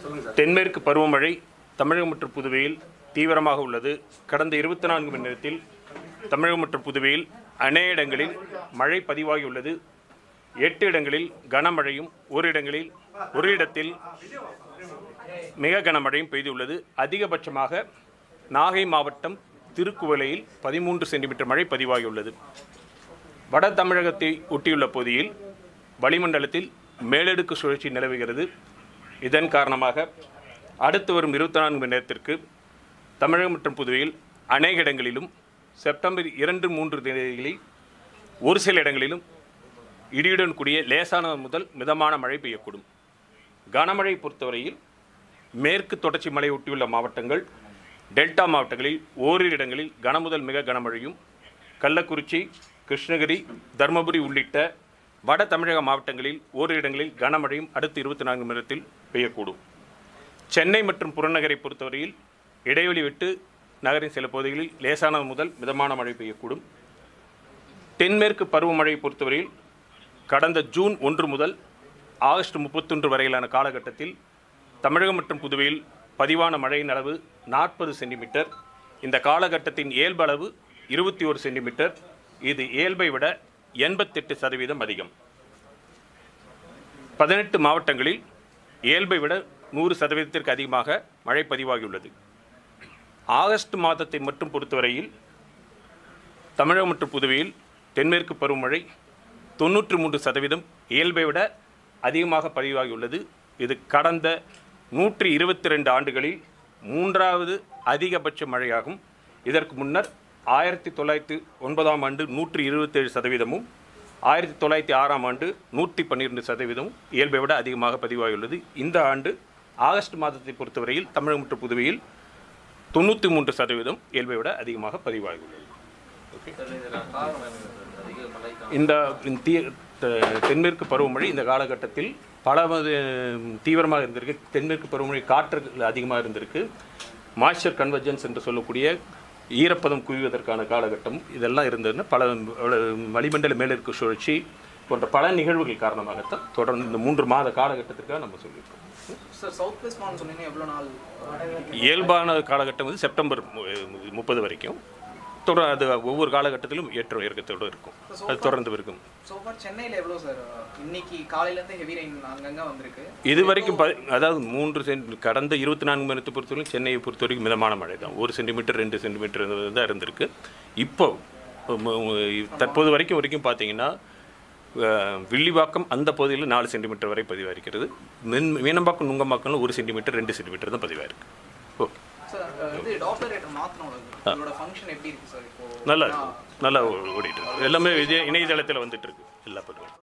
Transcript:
தென்மேற்கு பருவமழை தமிழகம் மற்றும் புதுவையில் தீவிரமாக உள்ளது கடந்த இருபத்தி நான்கு மணி நேரத்தில் தமிழகம் மற்றும் புதுவையில் அநேக இடங்களில் மழை பதிவாகியுள்ளது எட்டு இடங்களில் கனமழையும் ஒரு இடங்களில் ஒரு இடத்தில் மிக கனமழையும் பெய்துள்ளது அதிகபட்சமாக நாகை மாவட்டம் திருக்குவளையில் பதிமூன்று சென்டிமீட்டர் மழை பதிவாகியுள்ளது வட தமிழகத்தை ஒட்டியுள்ள பகுதியில் வளிமண்டலத்தில் மேலடுக்கு சுழற்சி நிலவுகிறது இதன் காரணமாக அடுத்து வரும் இருபத்தி நான்கு மணி நேரத்திற்கு தமிழகம் மற்றும் புதுவையில் அநேக இடங்களிலும் செப்டம்பர் இரண்டு மூன்று தேதிகளில் ஒரு சில இடங்களிலும் இடியுடன் கூடிய லேசான முதல் மிதமான மழை பெய்யக்கூடும் கனமழை பொறுத்தவரையில் மேற்கு தொடர்ச்சி மலை ஒட்டியுள்ள மாவட்டங்கள் டெல்டா மாவட்டங்களில் ஓரிரு இடங்களில் கனமுதல் மிக கனமழையும் கள்ளக்குறிச்சி கிருஷ்ணகிரி தருமபுரி உள்ளிட்ட வட தமிழக மாவட்டங்களில் ஓரிரு இடங்களில் கனமழையும் அடுத்த இருபத்தி நான்கு மணி நேரத்தில் பெய்யக்கூடும் சென்னை மற்றும் புறநகரை பொறுத்தவரையில் இடைவெளி விட்டு நகரின் சில பகுதிகளில் லேசான முதல் மிதமான மழை பெய்யக்கூடும் தென்மேற்கு பருவமழை பொறுத்தவரையில் கடந்த ஜூன் ஒன்று முதல் ஆகஸ்ட் முப்பத்தொன்று வரையிலான காலகட்டத்தில் தமிழகம் மற்றும் புதுவையில் பதிவான மழையின் அளவு நாற்பது சென்டிமீட்டர் இந்த காலகட்டத்தின் இயல்பு அளவு இருபத்தி ஒரு சென்டிமீட்டர் இது இயல்பை விட எண்பத்தெட்டு சதவீதம் அதிகம் பதினெட்டு மாவட்டங்களில் இயல்பை விட நூறு சதவீதத்திற்கு அதிகமாக மழை பதிவாகியுள்ளது ஆகஸ்ட் மாதத்தை மட்டும் பொறுத்தவரையில் தமிழகம் மற்றும் புதுவையில் தென்மேற்கு பருவமழை தொண்ணூற்று மூன்று சதவீதம் இயல்பை விட அதிகமாக பதிவாகியுள்ளது இது கடந்த நூற்றி இருபத்தி ரெண்டு ஆண்டுகளில் மூன்றாவது அதிகபட்ச மழையாகும் இதற்கு முன்னர் ஆயிரத்தி தொள்ளாயிரத்தி ஒன்பதாம் ஆண்டு நூற்றி இருபத்தேழு சதவீதமும் ஆயிரத்தி தொள்ளாயிரத்தி ஆறாம் ஆண்டு நூற்றி பன்னிரெண்டு சதவீதமும் இயல்பை விட அதிகமாக பதிவாகியுள்ளது இந்த ஆண்டு ஆகஸ்ட் மாதத்தை பொறுத்தவரையில் தமிழகம் மற்றும் புதுவையில் தொண்ணூற்றி மூன்று சதவீதம் இயல்பை விட அதிகமாக பதிவாகியுள்ளது இந்த இந்த தீ த- தென்மேற்கு பருவமழை இந்த காலகட்டத்தில் பல வது தீவிரமாக இருந்திருக்கு தென்மேற்கு பருவமழை காற்று அதிகமாக இருந்திருக்கு மாய்ஸ்சர் கன்வர்ஜென்ஸ் என்று சொல்லக்கூடிய ஈரப்பதம் குவிவதற்கான காலகட்டம் இதெல்லாம் இருந்ததுன்னா பல வ- வளிமண்டல மேலிற்கு சுழற்சி போன்ற பல நிகழ்வுகள் காரணமாகத்தான் தொடர்ந்து இந்த மூன்று மாத காலகட்டத்திற்காக நம்ம சொல்லியிருக்கோம் சார் சவுத் வெஸ்ட் மான் சொன்னீங்கன்னா எவ்வளோ நாள் இயல்பான காலகட்டம் வந்து செப்டம்பர் மு- முப்பது வரைக்கும் தொடர் அது ஒவ்வொரு காலகட்டத்திலும் ஏற்ற இறக்கத்தோடு இருக்கும் அது தொடர்ந்து இருக்கும் ஸோ ஃபார் சென்னையில் எவ்வளோ சார் இன்னைக்கு காலையிலேருந்து ஹெவி ரெயின் அங்கங்கே வந்திருக்கு இது வரைக்கும் ப- அதாவது மூன்று சென்ட் கடந்த இருபத்தி நான்கு மணி நேரத்தை பொறுத்தவரைக்கும் சென்னையை பொறுத்த வரைக்கும் மிதமான மழை தான் ஒரு சென்டிமீட்டர் ரெண்டு சென்டிமீட்டர் தான் இருந்திருக்கு இப்போ ம- ம- தற்போது வரைக்கும் வரைக்கும் பார்த்தீங்கன்னா அஹ், வில்லிவாக்கம் அந்த பகுதியில் நாலு சென்டிமீட்டர் வரை பதிவாயிருக்கிறது மீன் மீனம்பாக்கம் நுங்கம்பாக்கம்ல ஒரு சென்டிமீட்டர் ரெண்டு சென்டிமீட்டர் தான் பதிவாயிருக்கு ஓகே சார் இது டாப்லர் ரேட்டர் மாற்றணும் இதோட ஃபங்க்ஷன் எப்படி இருக்கு சார் இப்போ நல்லா இருக்கு நல்லா ஓ- ஓடிட்டு இருக்கு எல்லாமே விஜய் இணையதளத்தில் வந்துட்டு இருக்கு எல்லா பக்கம்